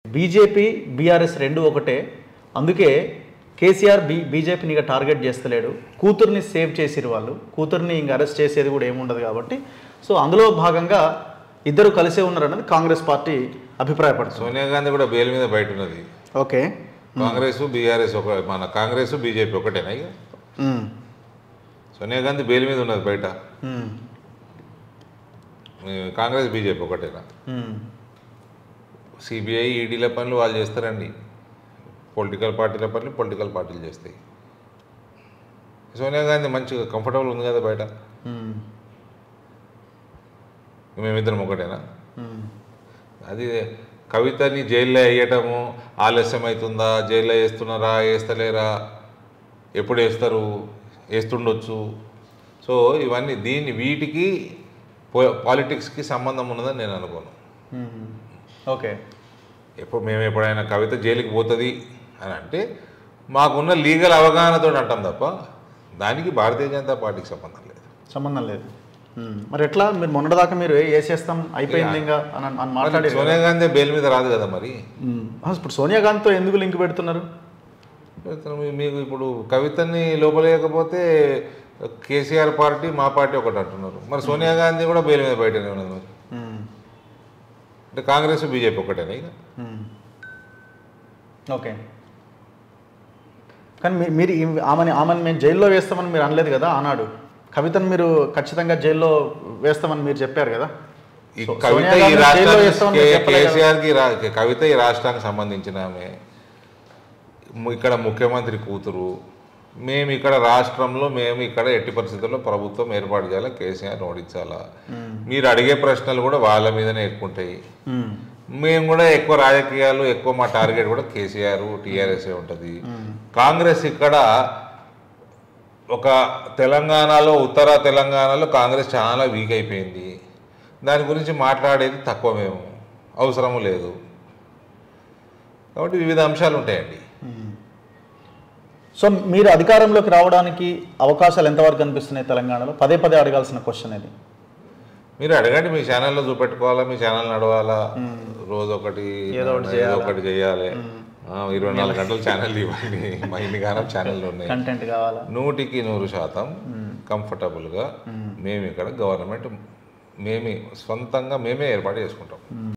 BJP BRS రెండు ఒకటే అందుకే కేసీఆర్ బీ బీజేపీని ఇక టార్గెట్ చేస్తలేడు కూతుర్ని సేవ్ చేసిరు వాళ్ళు కూతుర్ని ఇంక అరెస్ట్ చేసేది కూడా ఏముండదు కాబట్టి సో అందులో భాగంగా ఇద్దరు కలిసే ఉన్నారన్నది కాంగ్రెస్ పార్టీ అభిప్రాయపడుతుంది సోనియా గాంధీ కూడా బెయిల్ మీద బయట ఉన్నది ఓకే కాంగ్రెస్ బీఆర్ఎస్ ఒక మన కాంగ్రెస్ బీజేపీ ఒకటేనా ఇక ఉమ్, సోనియా గాంధీ బెయిల్ మీద ఉన్నది బయట ఉమ్, మీ కాంగ్రెస్ బీజేపీ ఒకటేనా ఉమ్, సిబిఐ ఈడీల పనులు వాళ్ళు చేస్తారండి పొలిటికల్ పార్టీల పనులు పొలిటికల్ పార్టీలు చేస్తాయి సోనియా గాంధీ మంచిగా కంఫర్టబుల్ ఉంది కదా బయట ఉమ్, మేమిద్దరం ఒకటేనా ఉమ్, అది కవితని జైల్లో వేయటము ఆలస్యం అవుతుందా జైల్లో వేస్తున్నారా వేస్తలేరా ఎప్పుడు వేస్తారు వేస్తుండొచ్చు సో ఇవన్నీ దీన్ని వీటికి పాలిటిక్స్కి సంబంధం ఉన్నదని నేను అనుకోను ఉమ్, ఓకే ఎప్పుడు మేము ఎప్పుడైనా కవిత జైలుకి పోతుంది అని అంటే మాకున్న లీగల్ అవగాహనతో అంటాం తప్ప దానికి భారతీయ జనతా పార్టీకి సంబంధం లేదు సంబంధం లేదు ఉమ్, మరి ఎట్లా మీరు మొన్నటిదాకా మీరు వేసేస్తాం అయిపోయింది ఇంకా అని అని మరి మాట్లాడారు సోనియా గాంధీ బెయిల్ మీద రాదు కదా మరి ఉమ్, అసలు ఇప్పుడు సోనియా గాంధీతో ఎందుకు లింక్ పెడుతున్నారు మీ- మీకు ఇప్పుడు కవితని లోపలేయకపోతే కేసీఆర్ పార్టీ మా పార్టీ ఒకటి అంటున్నారు మరి సోనియా గాంధీ కూడా బెయిల్ మీద బయటనే ఉన్నది మరి ఉమ్, అంటే కాంగ్రెస్ బీజేపీ ఒకటేనా ఇక ఉమ్. ఓకే కానీ మీ- మీరు ఈ- ఆమెని ఆమెను మేము జైల్లో వేస్తామని మీరు అనలేదు కదా ఆనాడు కవితను మీరు ఖచ్చితంగా జైల్లో వేస్తామని మీరు చెప్పారు కదా ఈ సో- కవిత సోనియా ఈ గాంధీని జైల్లో రాష్ట్రానికి వేస్తామని మీరు చెప్పలేదు కదా? కేసీఆర్కి రా కవిత ఈ రాష్ట్రానికి సంబంధించిన ఆమె ము- ఇక్కడ ముఖ్యమంత్రి కూతురు మేము ఇక్కడ రాష్ట్రంలో మేము ఇక్కడ ఎట్టి పరిస్థితుల్లో ప్రభుత్వం ఏర్పాటు చేయాలా కేసీఆర్ ఓడించాలా మీరు అడిగే ప్రశ్నలు కూడా వాళ్ళ మీదనే ఎక్కువ ఉంటాయి ఉమ్, మేము కూడా ఎక్కువ రాజకీయాలు ఎక్కువ మా టార్గెట్ కూడా కేసీఆర్ టీఆర్ఎస్ ఉంటుంది కాంగ్రెస్ ఇక్కడ ఒక తెలంగాణలో ఉత్తర తెలంగాణలో కాంగ్రెస్ చాలా వీక్ అయిపోయింది దాని గురించి మాట్లాడేది తక్కువ మేము అవసరము లేదు కాబట్టి వివిధ అంశాలు ఉంటాయండి సో మీరు అధికారంలోకి రావడానికి అవకాశాలు ఎంతవరకు కనిపిస్తున్నాయి తెలంగాణలో పదే పదే అడగాల్సిన క్వశ్చన్ ఇది మీరు అడగండి మీ ఛానల్లో చూపెట్టుకోవాలా మీ ఛానల్ నడవాలా రోజు ఒకటి ఏదో ఒకటి ఏదో ఒకటి చేయాలి ఆ, ఇరవై నాలుగు గంటలు ఛానల్ ఇవ్వండి మా ఇన్ని గానం ఛానళ్ళు ఉన్నాయి కంటెంట్ కావాలా నూటికి నూరు శాతం కంఫర్టబుల్గా మేము ఇక్కడ గవర్నమెంట్ మేమే సొంతంగా మేమే ఏర్పాటు చేసుకుంటాం